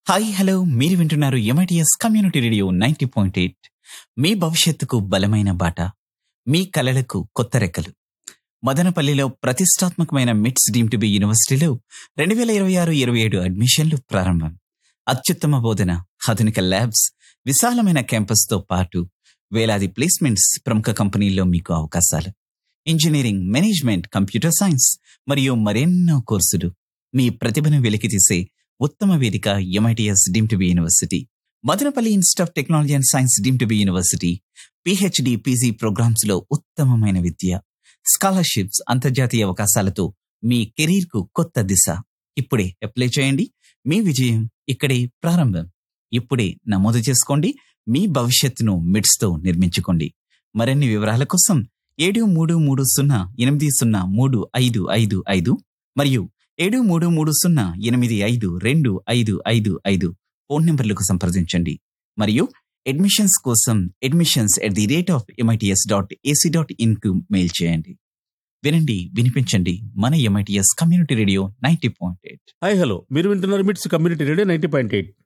hi hello మీరు వింటున్నారు MITS community radio ninety point eight మీ భవిష్యత్తుకు బలమైన బాట మీ కలలకు కొత్త రెక్కలు మదనపల్లిలో ప్రతిష్టాత్మకమైన మిట్స్ డీమ్ టు బి యూనివర్సిటీలో రెండు వేల ఇరవై ఆరు ఇరవై ఏడు అడ్మిషన్లు ప్రారంభం అత్యుత్తమ బోధన ఆధునిక ల్యాబ్స్ విశాలమైన క్యాంపస్తో పాటు వేలాది ప్లేస్మెంట్స్ ప్రముఖ కంపెనీల్లో మీకు అవకాశాలు ఇంజనీరింగ్ మేనేజ్మెంట్ కంప్యూటర్ సైన్స్ మరియు మరెన్నో కోర్సులు మీ ప్రతిభను వెలికితీసే ఉత్తమ వేదిక MITS deemed to be university Madanapalle institute of technology and science deemed to be university PhD PG programmes లో ఉత్తమమైన విద్య స్కాలర్షిప్స్ అంతర్జాతీయ అవకాశాలతో మీ కెరీర్ కు కొత్త దిశ ఇప్పుడే అప్లై చేయండి మీ విజయం ఇక్కడే ప్రారంభం ఇప్పుడే నమోదు చేసుకోండి మీ భవిష్యత్తును మిడ్స్ తో నిర్మించుకోండి మరిన్ని వివరాల కోసం ఏడు మూడు మూడు సున్నా ఎనిమిది సున్నా మూడు ఐదు ఐదు ఐదు మరియు ఏడు మూడు మూడు సున్నా ఎనిమిది ఐదు రెండు ఐదు ఐదు ఐదు ఫోన్ నంబర్లకు సంప్రదించండి మరియు అడ్మిషన్స్ కోసం admissions at the rate of MITS dot AC dot in కు మెయిల్ చేయండి వినండి వినిపించండి మన MITS community radio ninety point eight hi hello మీరు వింటున్నారు MITS community radio ninety point eight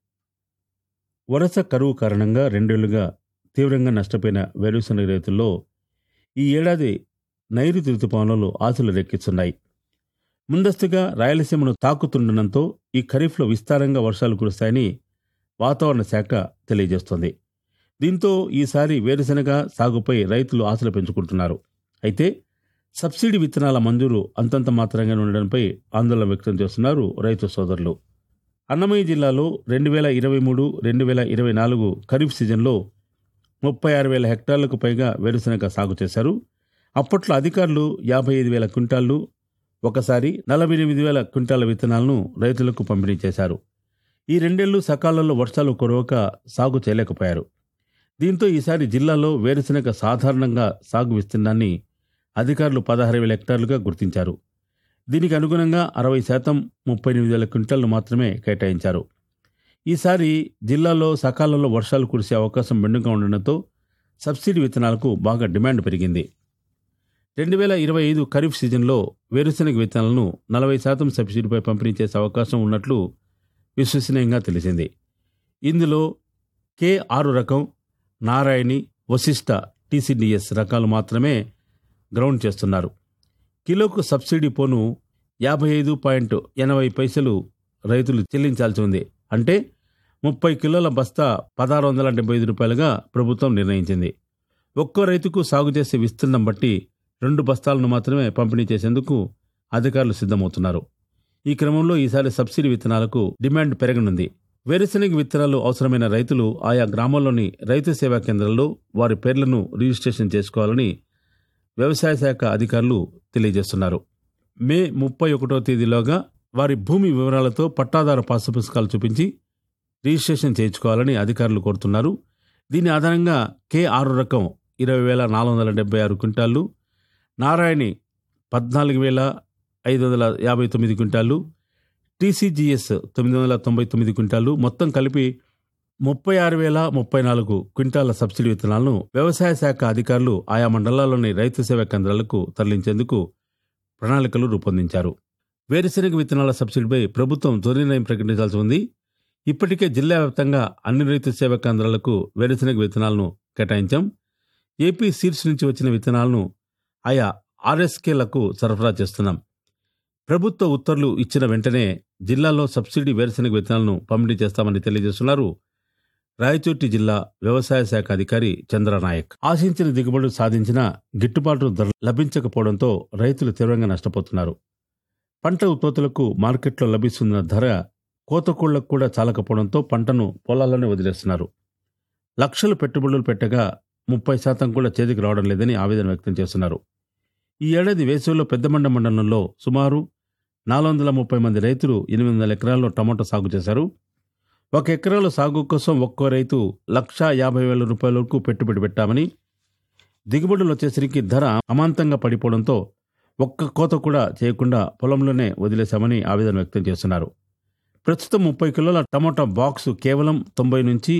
వరుస కరువు కారణంగా రెండేళ్లుగా తీవ్రంగా నష్టపోయిన వేరుశనగ రైతుల్లో ఈ ఏడాది నైరుతి ఋతుపవనాలు ఆశలు రేకెత్తున్నాయి ముందస్తుగా రాయలసీమను తాకుతుండటంతో ఈ ఖరీఫ్లో విస్తారంగా వర్షాలు కురుస్తాయని వాతావరణ శాఖ తెలియజేస్తోంది దీంతో ఈసారి వేరుశనగ సాగుపై రైతులు ఆశలు పెంచుకుంటున్నారు అయితే సబ్సిడీ విత్తనాల మంజూరు అంతంత మాత్రంగానే ఉండడంపై ఆందోళన వ్యక్తం చేస్తున్నారు రైతు సోదరులు అన్నమయ్య జిల్లాలో రెండు వేల ఇరవై మూడు రెండు వేల ఇరవై నాలుగు ఖరీఫ్ సీజన్లో ముప్పై ఆరు వేల హెక్టార్లకు పైగా వేరుశనగ సాగు చేశారు అప్పట్లో అధికారులు యాభై ఐదు వేల క్వింటాళ్లు ఒకసారి నలభై ఎనిమిది వేల క్వింటాల విత్తనాలను రైతులకు పంపిణీ చేశారు ఈ రెండేళ్లు సకాలంలో వర్షాలు కురవక సాగు చేయలేకపోయారు దీంతో ఈసారి జిల్లాలో వేరుశనగ సాధారణంగా సాగు విస్తీర్ణాన్ని అధికారులు పదహారు వేల హెక్టార్లుగా గుర్తించారు దీనికి అనుగుణంగా అరవై శాతం ముప్పై ఎనిమిది వేల క్వింటాలను మాత్రమే కేటాయించారు ఈసారి జిల్లాలో సకాలంలో వర్షాలు కురిసే అవకాశం మెండుగా ఉండడంతో సబ్సిడీ విత్తనాలకు బాగా డిమాండ్ పెరిగింది రెండు వేల ఇరవై ఐదు ఖరీఫ్ సీజన్లో వేరుశనగ విత్తనాలను నలభై శాతం సబ్సిడీపై పంపిణీ చేసే అవకాశం ఉన్నట్లు విశ్వసనీయంగా తెలిసింది ఇందులో కే ఆరు రకం నారాయణి వశిష్ట టీసీడీఎస్ రకాలు మాత్రమే గ్రౌండ్ చేస్తున్నారు కిలోకు సబ్సిడీ పోను యాభై ఐదు పాయింట్ ఎనభై పైసలు రైతులు చెల్లించాల్సి ఉంది అంటే ముప్పై కిలోల బస్తా పదహారు వందల డెబ్బై ఐదు రూపాయలుగా ప్రభుత్వం నిర్ణయించింది ఒక్కో రైతుకు సాగు చేసే విస్తీర్ణం బట్టి రెండు బస్తాలను మాత్రమే పంపిణీ చేసేందుకు అధికారులు సిద్ధమవుతున్నారు ఈ క్రమంలో ఈసారి సబ్సిడీ విత్తనాలకు డిమాండ్ పెరగనుంది వేరుశనగ విత్తనాలు అవసరమైన రైతులు ఆయా గ్రామాల్లోని రైతు సేవా కేంద్రాల్లో వారి పేర్లను రిజిస్ట్రేషన్ చేసుకోవాలని వ్యవసాయ శాఖ అధికారులు తెలియజేస్తున్నారు మే ముప్పై ఒకటో తేదీలోగా వారి భూమి వివరాలతో పట్టాదారు పాసు పుస్తకాలు చూపించి రిజిస్ట్రేషన్ చేయించుకోవాలని అధికారులు కోరుతున్నారు దీని ఆధారంగా కే ఆరు రకం ఇరవై వేల నాలుగు వందల డెబ్బై ఆరు క్వింటాళ్ళు నారాయణి పద్నాలుగు వేల ఐదు వందల యాభై తొమ్మిది క్వింటాళ్ళు టీసీజీఎస్ తొమ్మిది వందల తొంభై తొమ్మిది క్వింటాళ్ళు మొత్తం కలిపి ముప్పై ఆరు వేల ముప్పై నాలుగు క్వింటాల సబ్సిడీ విత్తనాలను వ్యవసాయ శాఖ అధికారులు ఆయా మండలాల్లోని రైతు సేవా కేంద్రాలకు తరలించేందుకు ప్రణాళికలు రూపొందించారు వేరుశనగ విత్తనాల సబ్సిడీపై ప్రభుత్వం త్వరిర్ణయం ప్రకటించాల్సి ఉంది ఇప్పటికే జిల్లా వ్యాప్తంగా అన్ని రైతు సేవా కేంద్రాలకు వేరుశనగ విత్తనాలను కేటాయించాం ఏపీ సీడ్స్ నుంచి వచ్చిన విత్తనాలను ఆయా ఆర్ఎస్కేలకు సరఫరా చేస్తున్నాం ప్రభుత్వ ఉత్తర్వులు ఇచ్చిన వెంటనే జిల్లాలో సబ్సిడీ వేరుశనగ విత్తనాలను పంపిణీ చేస్తామని తెలియజేస్తున్నారు రాయచోటి జిల్లా వ్యవసాయ శాఖ అధికారి చంద్రనాయక్ ఆశించిన దిగుబడులు సాధించిన గిట్టుబాటు ధర లభించకపోవడంతో రైతులు తీవ్రంగా నష్టపోతున్నారు పంట ఉత్పత్తులకు మార్కెట్లో లభిస్తున్న ధర కోతకోళ్లకు కూడా చాలకపోవడంతో పంటను పొలాల్లోనే వదిలేస్తున్నారు లక్షలు పెట్టుబడులు పెట్టగా ముప్పై శాతం కూడా చేతికి రావడం లేదని ఆవేదన వ్యక్తం చేస్తున్నారు ఈ ఏడాది వేసవిలో పెద్దమండ మండలంలో సుమారు నాలుగు వందల ముప్పై మంది రైతులు ఎనిమిది వందల ఎకరాల్లో టమాటా సాగు చేశారు ఒక ఎకరాల సాగు కోసం ఒక్కో రైతు లక్షా యాభై వేల రూపాయల వరకు పెట్టుబడి పెట్టామని దిగుబడులు వచ్చేసరికి ధర అమాంతంగా పడిపోవడంతో ఒక్క కోత కూడా చేయకుండా పొలంలోనే వదిలేశామని ఆవేదన వ్యక్తం చేస్తున్నారు ప్రస్తుతం ముప్పై కిలోల టమాటా బాక్సు కేవలం తొంభై నుంచి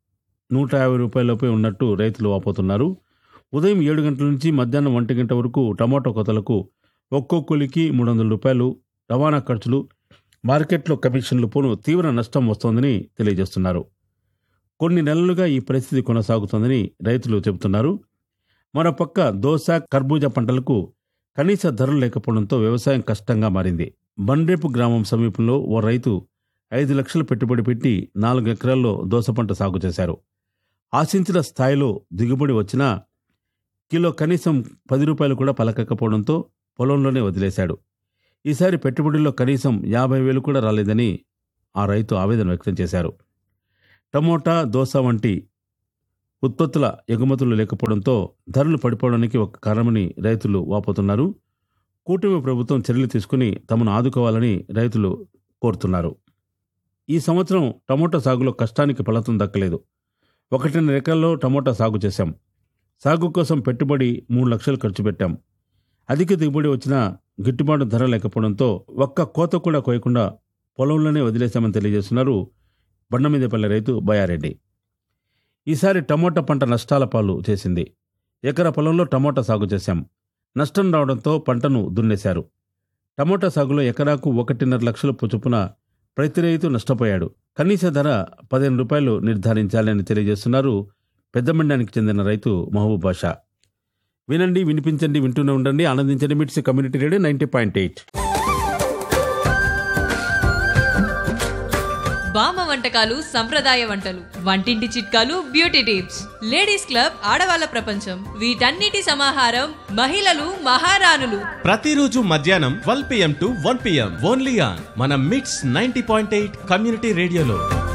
నూట యాభై రూపాయలపై ఉన్నట్టు రైతులు వాపోతున్నారు ఉదయం ఏడు గంటల నుంచి మధ్యాహ్నం ఒంటి గంట వరకు టమాటో కోతలకు ఒక్కో కూలికి మూడు వందల రూపాయలు రవాణా ఖర్చులు మార్కెట్లో కమిషన్లు పోను తీవ్ర నష్టం వస్తోందని తెలియజేస్తున్నారు కొన్ని నెలలుగా ఈ పరిస్థితి కొనసాగుతోందని రైతులు చెబుతున్నారు మరోపక్క దోస కర్బూజా పంటలకు కనీస ధరలు లేకపోవడంతో వ్యవసాయం కష్టంగా మారింది బండ్రేపు గ్రామం సమీపంలో ఓ రైతు ఐదు లక్షలు పెట్టుబడి పెట్టి నాలుగు ఎకరాల్లో దోస పంట సాగు చేశారు ఆశించిన స్థాయిలో దిగుబడి వచ్చినా కిలో కనీసం పది రూపాయలు కూడా పలకకపోవడంతో పొలంలోనే వదిలేశాడు ఈసారి పెట్టుబడిలో కనీసం యాభై వేలు కూడా రాలేదని ఆ రైతు ఆవేదన వ్యక్తం చేశారు టమోటా దోస వంటి ఉత్పత్తుల ఎగుమతులు లేకపోవడంతో ధరలు పడిపోవడానికి ఒక కారణమని రైతులు వాపోతున్నారు కూటమి ప్రభుత్వం చర్యలు తీసుకుని తమను ఆదుకోవాలని రైతులు కోరుతున్నారు ఈ సంవత్సరం టమోటా సాగులో కష్టానికి ఫలితం దక్కలేదు ఒకటిన్నర ఎకరాల్లో టమోటా సాగు చేశాం సాగు కోసం పెట్టుబడి మూడు లక్షలు ఖర్చు పెట్టాం అధిక దిగుబడి వచ్చినా గిట్టుబాటు ధర లేకపోవడంతో ఒక్క కోత కూడా కోయకుండా పొలంలోనే వదిలేశామని తెలియజేస్తున్నారు బండమీదపల్లి రైతు బయారెడ్డి ఈసారి టమోటా పంట నష్టాల పాలు చేసింది ఎకరా పొలంలో టమోటా సాగు చేశాం నష్టం రావడంతో పంటను దున్నేశారు టమోటా సాగులో ఎకరాకు ఒకటిన్నర లక్షల చొప్పున ప్రతి రైతు నష్టపోయాడు కనీస ధర పదిహేను రూపాయలు నిర్ధారించాలని తెలియజేస్తున్నారు పెద్దమండానికి చెందిన రైతు మహబూబ్ బాషా వినండి వినిపించండి వింటూనే ఉండండి ఆనందించండి MITS community radio ninety point eight బామ్మ వంటకాలు సంప్రదాయ వంటలు వంటింటి చిట్కాలు బ్యూటీ టిప్స్ లేడీస్ క్లబ్ ఆడవాళ్ళ ప్రపంచం వీటన్నిటి సమాహారం మహిళలు మహారాణులు ప్రతిరోజు మధ్యాహ్నం twelve PM to one PM only on మన MITS ninety point eight community రేడియోలో